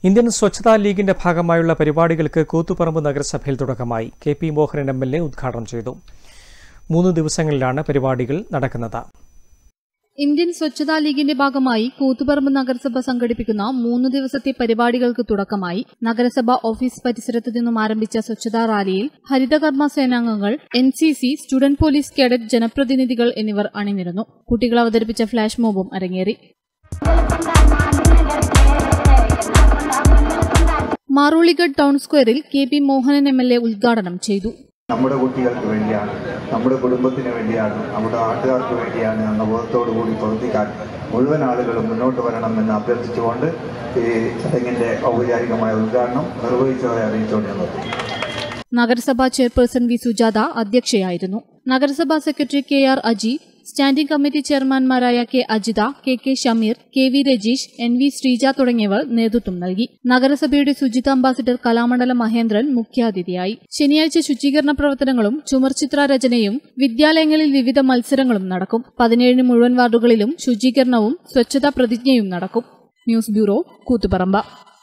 Indian സ്വച്ഛതാ ലീഗിന്റെ ഭാഗമായുള്ള പരിപാടികൾക്ക് കൂത്തുപറമ്പ് നഗരസഭയിൽ തുടക്കമായി K P Mohanan M L A ഉദ്ഘാടനം ചെയ്തു മൂന്ന് ദിവസങ്ങളിലാണ് പരിപാടികൾ നടക്കുന്നത് ഇന്ത്യൻ സ്വച്ഛതാ ലീഗിന്റെ ഭാഗമായി കൂത്തുപറമ്പ് നഗരസഭ സംഘടിപ്പിക്കുന്ന മൂന്ന് ദിവസത്തെ പരിപാടികൾക്ക് തുടക്കമായി നഗരസഭ ഓഫീസ് പരിസരത്ത് നിന്നും ആരംഭിച്ച സ്വച്ഛതാ റാലിയിൽ ഹരിതകർമ്മ സേനാംഗങ്ങൾ N C C student police cadet ജനപ്രതിനിധികൾ എന്നിവർ അണിനിരന്നു കുട്ടികൾ അവതരിപ്പിച്ച ഫ്ളാഷ് മോബും അരങ്ങേറി മാറോളിഗഡ് ടൗൺ സ്ക്വയറിൽ K P Mohanan M L A ഉദ്ഘാടനം ചെയ്തു നമ്മുടെ കുട്ടികൾക്ക് വേണ്ടിയാണ് നമ്മുടെ കുടുംബത്തിന് വേണ്ടിയാണ് നമ്മുടെ നാട്ടുകാർക്ക് വേണ്ടിയാണ് എന്ന ബോധത്തോടു കൂടി പ്രവർത്തിക്കാൻ മുഴുവൻ ആളുകളും മുന്നോട്ട് വരണമെന്ന് അഭ്യർത്ഥിച്ചുകൊണ്ട് ഈ ചടങ്ങിന്റെ ഔപചാരികമായ ഉദ്ഘാടനം നിർവഹിച്ചതായി അറിയിച്ചുകൊണ്ട് ഞാൻ നിർത്തുന്നു. നഗരസഭാ ചെയർപേഴ്സൺ വി സുജാത അധ്യക്ഷയായിരുന്നു നഗരസഭാ secretary K R Aji standing committee ചെയർമാൻമാരായ K Ajitha K K Shameer K V Rajeesh N V Sreeja തുടങ്ങിയവർ നേതൃത്വം നൽകി നഗരസഭയുടെ ശുചിത്വ അംബാസിഡർ കലാമണ്ഡലം മഹേന്ദ്രൻ മുഖ്യാതിഥിയായി ശനിയാഴ്ച ശുചീകരണ പ്രവർത്തനങ്ങളും ചുമർചിത്ര രചനയും വിദ്യാലയങ്ങളിൽ വിവിധ മത്സരങ്ങളും നടക്കും പതിനേഴിന് മുഴുവൻ വാർഡുകളിലും ശുചീകരണവും സ്വച്ഛതാ പ്രതിജ്ഞയും നടക്കും ന്യൂസ് ബ്യൂറോ കൂത്തുപറമ്പ